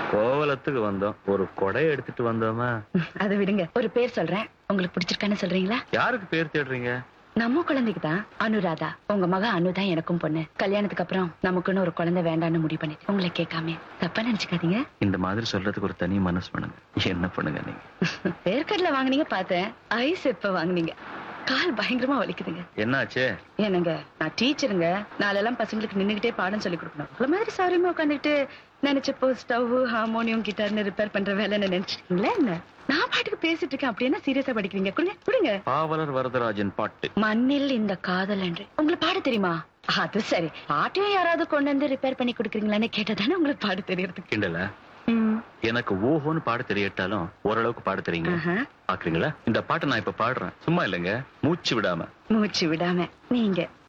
கோவலத்துக்கு வந்தோம் ஒரு கொடை எடுத்துட்டு வந்தோமா அதை விடுங்க ஒரு பேர் சொல்றேன் உங்களுக்கு பிடிச்சிருக்கான்னு சொல்றீங்களா யாருக்கு பேர் தேடுறீங்க நம்ம குழந்தைக்கு தான் அனுராதா உங்க மக அனு தான் எனக்கும் பொண்ணு கல்யாணத்துக்கு அப்புறம் நமக்குன்னு ஒரு குழந்தை வேண்டாம்னு முடிவு பண்ணிட்டு உங்களை கேட்காம தப்பா நினைச்சுக்காதீங்க இந்த மாதிரி சொல்றதுக்கு ஒரு தனி மனசு பண்ணுங்க என்ன பண்ணுங்க நீங்க வேர்க்கடல வாங்குனீங்க பார்த்தேன் ஐஸ் எப்ப வாங்குனீங்க கால் பயங்கரமா வலிக்குதுங்க என்னாச்சே என்னங்க நான் டீச்சருங்க நாளெல்லாம் பசங்களுக்கு நின்னுகிட்டே பாடம் சொல்லி கொடுக்கணும் உங்கள மாதிரி சாரியமா உட்காந்துட்டு நினைச்சப்போ ஸ்டவ் ஹார்மோனியம் கிட்டார்னு ரிப்பேர் பண்ற வேலைன்னு நினைச்சிருக்கீங்களா என்ன நான் பாட்டுக்கு பேசிட்டு இருக்கேன் அப்படியே சீரியஸா படிக்கிறீங்க கொடுங்க கொடுங்க பாவலர் வரதராஜன் பாட்டு மண்ணில் இந்த காதல் என்று உங்களுக்கு பாட தெரியுமா அது சரி பாட்டையும் யாராவது கொண்டு வந்து ரிப்பேர் பண்ணி கொடுக்குறீங்களான்னு கேட்டதானே உங்களுக்கு பாட தெரியறதுக்கு கிண்டல எனக்கு ஓஹோன்னு பாட தெரியட்டாலும் ஓரளவுக்கு பாட தெரியுங்க ஆஹா. பாக்குறீங்களா இந்த பாட்டை நான் இப்ப பாடுறேன் சும்மா இல்லைங்க மூச்சு விடாம மூச்சு விடாம நீங்க